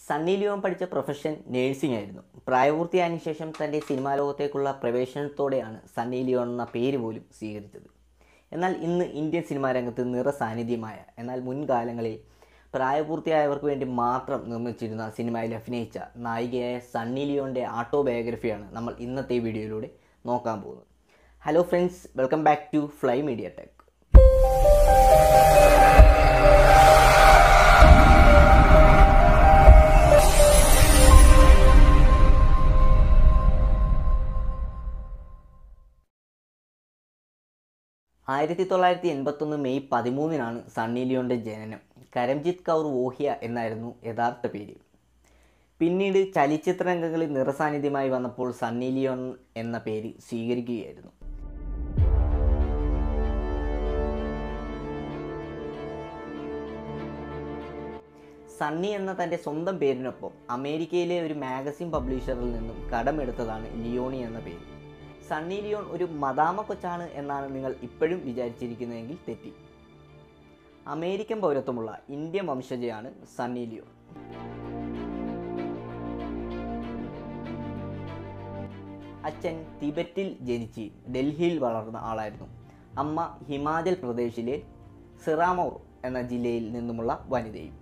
Sunny Leone പഠിച്ച profession nursing ആയിരുന്നു പ്രായപൂർത്തിയായതിനു ശേഷം തൻ്റെ സിനിമാ ലോകത്തേക്കുള്ള പ്രവേശനത്തോടെയാണ് സണ്ണി ലിയോൺ എന്ന പേര് പോലും സ്വീകരിച്ചത് എന്നാൽ ഇന്ന് ഇന്ത്യൻ സിനിമാ രംഗത്ത് നിറ സാന്നിധ്യമായ എന്നാൽ മുൻകാലങ്ങളിൽ പ്രായപൂർത്തിയായവർക്ക് വേണ്ടി മാത്രം നിർമ്മിച്ചിരുന്ന സിനിമയിൽ അഭിനയിച്ച നായികയായ സണ്ണി ലിയോണിൻ്റെ ഓട്ടോബയോഗ്രഫിയാണ് നമ്മൾ ഇന്നത്തെ വീഡിയോയിലൂടെ നോക്കാൻ പോകുന്നത് hello friends welcome back to Fly Media Tech ആയിരത്തി തൊള്ളായിരത്തി എൺപത്തൊന്ന് മെയ് പതിമൂന്നിനാണ് സണ്ണി ലിയോണിൻ്റെ ജനനം കരംജിത്ത് കൗർ വോഹിയ എന്നായിരുന്നു യഥാർത്ഥ പേര് പിന്നീട് ചലച്ചിത്ര രംഗങ്ങളിൽ നിറസാന്നിധ്യമായി വന്നപ്പോൾ സണ്ണി ലിയോൺ എന്ന പേര് സ്വീകരിക്കുകയായിരുന്നു സണ്ണി എന്ന തൻ്റെ സ്വന്തം പേരിനൊപ്പം അമേരിക്കയിലെ ഒരു മാഗസിൻ പബ്ലിഷറിൽ നിന്നും കടമെടുത്തതാണ് ലിയോണി എന്ന പേര് സണ്ണി ലിയോൺ ഒരു മദാമ കൊച്ചാണ് എന്നാണ് നിങ്ങൾ ഇപ്പോഴും വിചാരിച്ചിരിക്കുന്നതെങ്കിൽ തെറ്റി അമേരിക്കൻ പൗരത്വമുള്ള ഇന്ത്യൻ വംശജയാണ് സണ്ണി ലിയോൺ അച്ഛൻ തിബറ്റിൽ ജനിച്ച് ഡൽഹിയിൽ വളർന്ന ആളായിരുന്നു അമ്മ ഹിമാചൽ പ്രദേശിലെ സിറാമോർ എന്ന ജില്ലയിൽ നിന്നുമുള്ള വനിതയും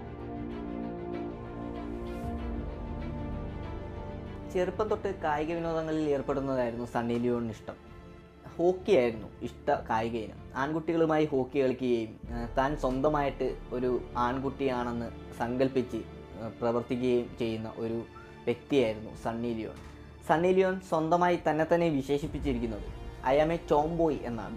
ചെറുപ്പം തൊട്ട് കായിക വിനോദങ്ങളിൽ ഏർപ്പെടുന്നതായിരുന്നു സണ്ണി ലിയോണിന് ഇഷ്ടം ഹോക്കി ആയിരുന്നു ഇഷ്ട കായിക ഇനം ആൺകുട്ടികളുമായി ഹോക്കി കളിക്കുകയും ഏഹ്, താൻ സ്വന്തമായിട്ട് ഒരു ആൺകുട്ടിയാണെന്ന് സങ്കല്പിച്ച് ഏഹ്, പ്രവർത്തിക്കുകയും ചെയ്യുന്ന ഒരു വ്യക്തിയായിരുന്നു സണ്ണി ലിയോൺ സണ്ണി ലിയോൺ സ്വന്തമായി തന്നെ തന്നെ വിശേഷിപ്പിച്ചിരിക്കുന്നത് ഐ ആം എ ചോംബോയ് എന്നാണ്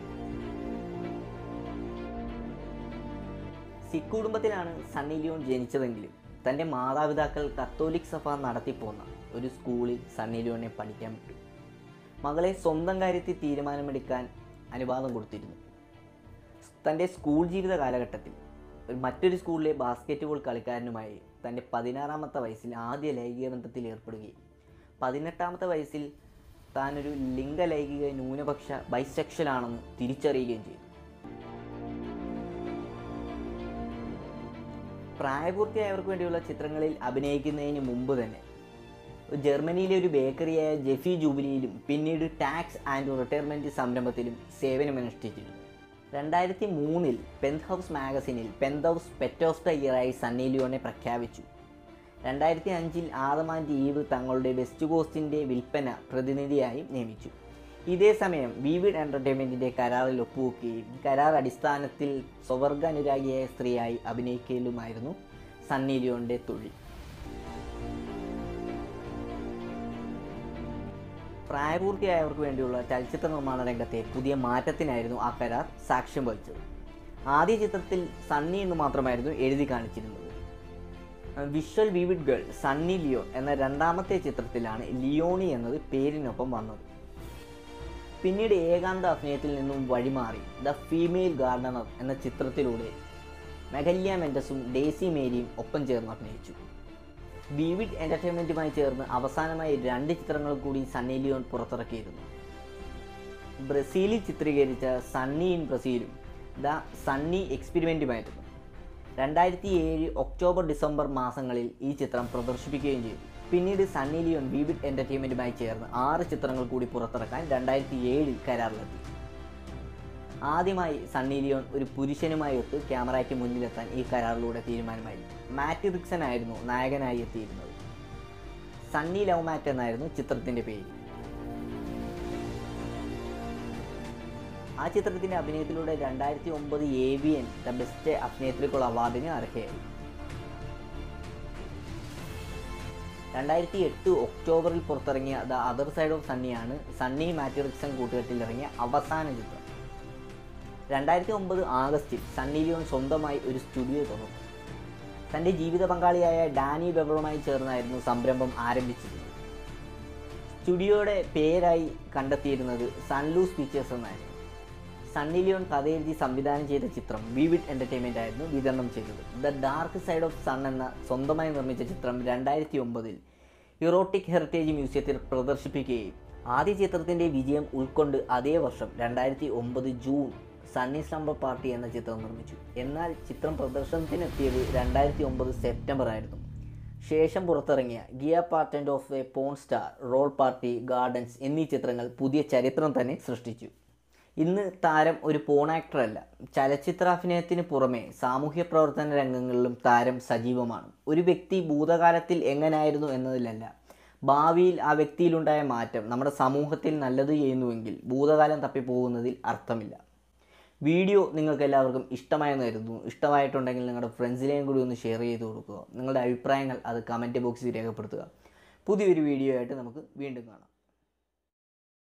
സിഖ് കുടുംബത്തിലാണ് സണ്ണി ലിയോൺ ജനിച്ചതെങ്കിലും തൻ്റെ മാതാപിതാക്കൾ കത്തോലിക് സഭ നടത്തിപ്പോന്ന ഒരു സ്കൂളിൽ സണ്ണി ലിയോണിനെ പഠിക്കാൻ വിട്ടു മകളെ സ്വന്തം കാര്യത്തിൽ തീരുമാനമെടുക്കാൻ അനുവാദം കൊടുത്തിരുന്നു തൻ്റെ സ്കൂൾ ജീവിത കാലഘട്ടത്തിൽ ഒരു മറ്റൊരു സ്കൂളിലെ ബാസ്കറ്റ്ബോൾ കളിക്കാരനുമായി തൻ്റെ പതിനാറാമത്തെ വയസ്സിൽ ആദ്യ ലൈംഗിക ബന്ധത്തിൽ ഏർപ്പെടുകയും പതിനെട്ടാമത്തെ വയസ്സിൽ താനൊരു ലിംഗലൈംഗിക ന്യൂനപക്ഷ ബൈസെക്ഷൽ ആണെന്ന് തിരിച്ചറിയുകയും ചെയ്തു പ്രായപൂർത്തിയായവർക്ക് വേണ്ടിയുള്ള ചിത്രങ്ങളിൽ അഭിനയിക്കുന്നതിന് മുമ്പ് തന്നെ ജർമ്മനിയിലെ ഒരു ബേക്കറിയായ ജെഫി ജൂബിലിയിലും പിന്നീട് ടാക്സ് ആൻഡ് റിട്ടയർമെൻറ്റ് സംരംഭത്തിലും സേവനമനുഷ്ഠിച്ചിരുന്നു രണ്ടായിരത്തി മൂന്നിൽ പെന്ത് ഹൗസ് മാഗസിനിൽ പെന്ത് ഹൗസ് പെറ്റോസ് ടൈയറായി സണ്ണി ലിയോനെ പ്രഖ്യാപിച്ചു രണ്ടായിരത്തി അഞ്ചിൽ ആദം ആൻഡ് ഈവ് തങ്ങളുടെ വെസ്റ്റ് കോസ്റ്റിൻ്റെ വിൽപ്പന പ്രതിനിധിയായി നിയമിച്ചു ഇതേ സമയം വിവിഡ് എൻ്റർടൈൻമെൻറ്റിൻ്റെ കരാറിൽ ഒപ്പുവെക്കുകയും കരാർ അടിസ്ഥാനത്തിൽ സ്വവർഗ അനുരാഗിയായ സ്ത്രീയായി അഭിനയിക്കലുമായിരുന്നു സണ്ണി ലിയോണിൻ്റെ തൊഴിൽ പ്രായപൂർത്തിയായവർക്ക് വേണ്ടിയുള്ള ചലച്ചിത്ര നിർമ്മാണ രംഗത്തെ പുതിയ മാറ്റത്തിനായിരുന്നു ആ കരാർ സാക്ഷ്യം വഹിച്ചത് ആദ്യ ചിത്രത്തിൽ സണ്ണി എന്ന് മാത്രമായിരുന്നു എഴുതി കാണിച്ചിരുന്നത് Visual Vivid Girl Sunny Leone എന്ന രണ്ടാമത്തെ ചിത്രത്തിലാണ് ലിയോണി എന്നത് പേരിനൊപ്പം വന്നത് പിന്നീട് ഏകാന്ത അഭിനയത്തിൽ നിന്നും വഴിമാറി ദ ഫീമെയിൽ ഗാർഡനർ എന്ന ചിത്രത്തിലൂടെ മെഗല്യ മെൻഡസും ഡേസി മേരിയും ഒപ്പം ചേർന്ന് അഭിനയിച്ചു വിവിഡ് എൻ്റർടൈൻമെൻറ്റുമായി ചേർന്ന് അവസാനമായി രണ്ട് ചിത്രങ്ങൾ കൂടി സണ്ണി ലിയോൺ പുറത്തിറക്കിയിരുന്നു ബ്രസീലിൽ ചിത്രീകരിച്ച സണ്ണി ഇൻ ബ്രസീലും ദ സണ്ണി എക്സ്പെരിമെൻറ്റുമായിരുന്നു രണ്ടായിരത്തി ഏഴ് ഒക്ടോബർ ഡിസംബർ മാസങ്ങളിൽ ഈ ചിത്രം പ്രദർശിപ്പിക്കുകയും ചെയ്തു പിന്നീട് സണ്ണി ലിയോൺ വിവിഡ് എൻ്റർടൈൻമെൻറ്റുമായി ചേർന്ന് ആറ് ചിത്രങ്ങൾ കൂടി പുറത്തിറക്കാൻ രണ്ടായിരത്തി ഏഴിൽ കരാറിലെത്തി ആദ്യമായി സണ്ണി ലിയോൺ ഒരു പുരുഷനുമായി ഒത്ത് ക്യാമറയ്ക്ക് മുന്നിലെത്താൻ ഈ കരാറിലൂടെ തീരുമാനമായി മാറ്റ് റിക്സൺ ആയിരുന്നു നായകനായി എത്തിയിരുന്നത് സണ്ണി ലവ് മാറ്റ് എന്നായിരുന്നു ചിത്രത്തിൻ്റെ പേര് ആ ചിത്രത്തിൻ്റെ അഭിനയത്തിലൂടെ രണ്ടായിരത്തി ഒമ്പത് എ വി എൻ ദ ബെസ്റ്റ് അഭിനേത്രിക്കുള്ള അവാർഡിന് അർഹയായി രണ്ടായിരത്തി എട്ട് ഒക്ടോബറിൽ പുറത്തിറങ്ങിയ ദ അതർ സൈഡ് ഓഫ് സണ്ണിയാണ് സണ്ണി മാറ്റിറിക്സൺ കൂട്ടുകെട്ടിൽ ഇറങ്ങിയ അവസാന ചിത്രം രണ്ടായിരത്തി ഒമ്പത് ആഗസ്റ്റിൽ സണ്ണി ലിയോൺ സ്വന്തമായി ഒരു സ്റ്റുഡിയോ തുറന്നു തൻ്റെ ജീവിത പങ്കാളിയായ ഡാനി ബെബറുമായി ചേർന്നായിരുന്നു സംരംഭം ആരംഭിച്ചിരുന്നത് സ്റ്റുഡിയോയുടെ പേരായി കണ്ടെത്തിയിരുന്നത് സൺലൂസ് പിക്ചേഴ്സ് എന്നായിരുന്നു സണ്ണി ലിയോൺ കഥയെഴുതി സംവിധാനം ചെയ്ത ചിത്രം വിവിഡ് എൻ്റർടൈൻമെൻ്റ് ആയിരുന്നു വിതരണം ചെയ്തത് the dark side of Sun എന്ന സ്വന്തമായി നിർമ്മിച്ച ചിത്രം രണ്ടായിരത്തി ഒമ്പതിൽ ഇറോട്ടിക് ഹെറിറ്റേജ് മ്യൂസിയത്തിൽ പ്രദർശിപ്പിക്കുകയും ആദ്യ ചിത്രത്തിൻ്റെ വിജയം ഉൾക്കൊണ്ട് അതേ വർഷം രണ്ടായിരത്തി ഒമ്പത് ജൂൺ സണ്ണി സ്ലംബർ പാർട്ടി എന്ന ചിത്രം നിർമ്മിച്ചു എന്നാൽ ചിത്രം പ്രദർശനത്തിനെത്തിയത് രണ്ടായിരത്തി ഒമ്പത് സെപ്റ്റംബർ ആയിരുന്നു ശേഷം പുറത്തിറങ്ങിയ Gia portrait of a porn star role party gardens എന്നീ ചിത്രങ്ങൾ പുതിയ ചരിത്രം തന്നെ സൃഷ്ടിച്ചു ഇന്ന് താരം ഒരു പോൺ ആക്ടർ അല്ല ചലച്ചിത്രാഭിനയത്തിന് പുറമെ സാമൂഹ്യ പ്രവർത്തന രംഗങ്ങളിലും താരം സജീവമാണ് ഒരു വ്യക്തി ഭൂതകാലത്തിൽ എങ്ങനായിരുന്നു എന്നതിലല്ല ഭാവിയിൽ ആ വ്യക്തിയിലുണ്ടായ മാറ്റം നമ്മുടെ സമൂഹത്തിൽ നല്ലത് ചെയ്യുന്നുവെങ്കിൽ ഭൂതകാലം തപ്പിപ്പോകുന്നതിൽ അർത്ഥമില്ല വീഡിയോ നിങ്ങൾക്ക് എല്ലാവർക്കും ഇഷ്ടമായെന്ന് കരുതുന്നു ഇഷ്ടമായിട്ടുണ്ടെങ്കിൽ നിങ്ങളുടെ ഫ്രണ്ട്സിനെയും കൂടി ഒന്ന് ഷെയർ ചെയ്ത് കൊടുക്കുക നിങ്ങളുടെ അഭിപ്രായങ്ങൾ അത് കമൻറ്റ് ബോക്സിൽ രേഖപ്പെടുത്തുക പുതിയൊരു വീഡിയോ ആയിട്ട് നമുക്ക് വീണ്ടും കാണാം